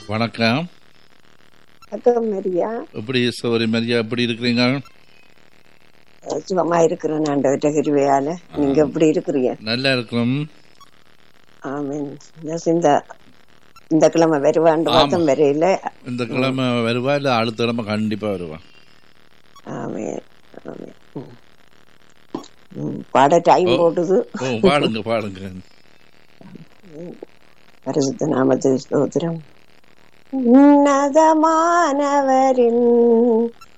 வணக்கம் வணக்கம் மரியா எப்படி சௌரி மரியா எப்படி இருக்கிறீங்க சுகமா இருக்கிறேன் ஆண்டவர்கிட்ட கிருபையால நீங்க எப்படி இருக்கிறீங்க நல்லா இருக்கிறோம் ஆமீன் இந்த இந்த இந்த கிழமை வருவாண்டு மாதம் வரையில இந்த கிழமை வருவா இல்ல அடுத்த கிழமை கண்டிப்பா வருவா ஆமீன் ஆமீன் ம். ம், பாட டைம் போட்டுது ஓ பாடுங்க பாடுங்க பரிசுத்த நாமத்து ஸ்தோத்திரம் உன்னதமானவரின்